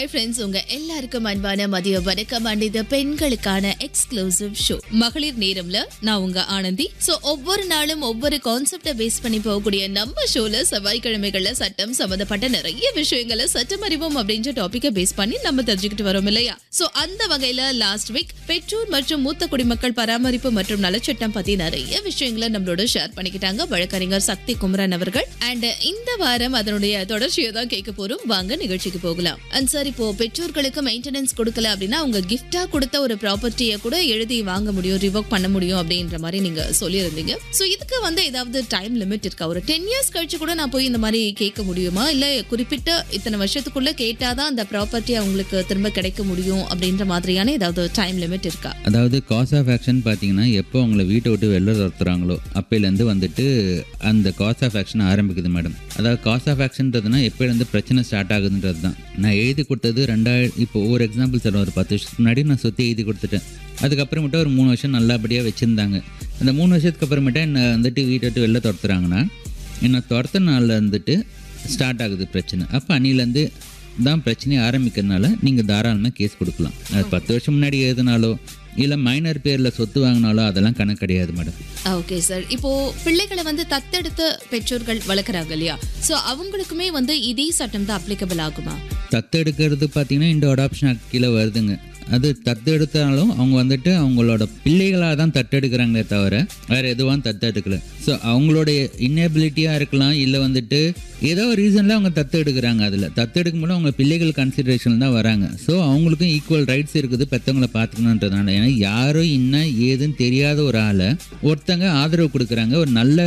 hi friends உங்க எல்லாருக்கும் அன்பான மதிய வணக்கம் அண்ட் இது பெண்களுக்கான எக்ஸ்க்ளூசிவ் ஷோ மகளிர் நேரம்ல நான் உங்க ஆனந்தி சோ ஒவ்வொரு நாளும் ஒவ்வொரு கான்செப்டை பேஸ் பண்ணி போகக்கூடிய நம்ம ஷோல செவ்வாய்க்கிழமைகள்ல சட்டம் சம்பந்தப்பட்ட நிறைய விஷயங்களை சட்டம் அறிவோம் அப்படின்ற டாபிக்கை பேஸ் பண்ணி நம்ம தெரிஞ்சுக்கிட்டு வரோம் இல்லையா சோ அந்த வகையில லாஸ்ட் வீக் பெற்றோர் மற்றும் மூத்த குடிமக்கள் பராமரிப்பு மற்றும் நலச்சட்டம் பத்தி நிறைய விஷயங்களை நம்மளோட ஷேர் பண்ணிக்கிட்டாங்க வழக்கறிஞர் சக்தி குமரன் அவர்கள் அண்ட் இந்த வாரம் அதனுடைய தொடர்ச்சியை தான் கேட்க போறோம் வாங்க நிகழ்ச்சிக்கு போகலாம் அண்ட் சார் இப்போ பெற்றோர்களுக்கு மெயின்டெனன்ஸ் கொடுக்கல அப்படின்னா அவங்க கிஃப்டா கொடுத்த ஒரு ப்ராப்பர்ட்டியை கூட எழுதி வாங்க முடியும் ரிவோக் பண்ண முடியும் அப்படின்ற மாதிரி நீங்க சொல்லியிருந்தீங்க சோ இதுக்கு வந்து ஏதாவது டைம் லிமிட் இருக்கா ஒரு டென் இயர்ஸ் கழிச்சு கூட நான் போய் இந்த மாதிரி கேட்க முடியுமா இல்ல குறிப்பிட்ட இத்தனை வருஷத்துக்குள்ள கேட்டாதான் அந்த ப்ராப்பர்ட்டி அவங்களுக்கு திரும்ப கிடைக்க முடியும் அப்படின்ற மாதிரியான ஏதாவது டைம் லிமிட் இருக்கா அதாவது காஸ் ஆஃப் ஆக்ஷன் பார்த்தீங்கன்னா எப்போ அவங்கள வீட்டை விட்டு வெளில துரத்துறாங்களோ அப்போலேருந்து வந்துட்டு அந்த காஸ் ஆஃப் ஆக்ஷன் ஆரம்பிக்குது மேடம் அதாவது காஸ் ஆஃப் ஆக்ஷன்றதுனா எப்போலேருந்து பிரச்சனை ஸ்டார்ட் ஆகுதுன்றது தான் நான் எழுதி கொடுத்தது ரெண்டாயிரம் இப்போ ஒரு எக்ஸாம்பிள் சார் ஒரு பத்து வருஷத்துக்கு முன்னாடி நான் சொத்து எழுதி கொடுத்துட்டேன் அதுக்கப்புறமேட்டு ஒரு மூணு வருஷம் நல்லபடியாக வச்சுருந்தாங்க அந்த மூணு வருஷத்துக்கு அப்புறமேட்டா என்னை வந்துட்டு வீட்டை விட்டு வெளில துரத்துறாங்கன்னா என்னை துரத்த நாளில் வந்துட்டு ஸ்டார்ட் ஆகுது பிரச்சனை அப்போ அன்னிலேருந்து தான் பிரச்சனையை ஆரம்பிக்கிறதுனால நீங்கள் தாராளமாக கேஸ் கொடுக்கலாம் அது பத்து வருஷம் முன்னாடி எழுதினாலோ இல்லை மைனர் பேரில் சொத்து வாங்கினாலோ அதெல்லாம் கணக்கு கிடையாது மேடம் ஓகே சார் இப்போ பிள்ளைகளை வந்து தத்தெடுத்த பெற்றோர்கள் வளர்க்குறாங்க இல்லையா சோ அவங்களுக்குமே வந்து இதே சட்டம் தான் அப்ளிகபிள் ஆகுமா தத்து எடுக்கிறது பார்த்தீங்கன்னா இந்த அடாப்ஷன் ஆக்ட் கீழே வருதுங்க அது தத்து எடுத்தாலும் அவங்க வந்துட்டு அவங்களோட பிள்ளைகளாக தான் தத்தெடுக்கிறாங்களே தவிர வேறு எதுவும் தத்தெடுக்கல ஸோ அவங்களுடைய இன்னபிலிட்டியாக இருக்கலாம் இல்லை வந்துட்டு ஏதோ ஒரு ரீசனில் அவங்க தத்து எடுக்கிறாங்க அதில் தத்து எடுக்கும்போது அவங்க பிள்ளைகள் கன்சிடரேஷன் தான் வராங்க ஸோ அவங்களுக்கும் ஈக்குவல் ரைட்ஸ் இருக்குது பெற்றவங்களை பார்த்துக்கணுன்றதுனால ஏன்னா யாரும் என்ன ஏதுன்னு தெரியாத ஒரு ஆளை ஒருத்தங்க ஆதரவு கொடுக்குறாங்க ஒரு நல்ல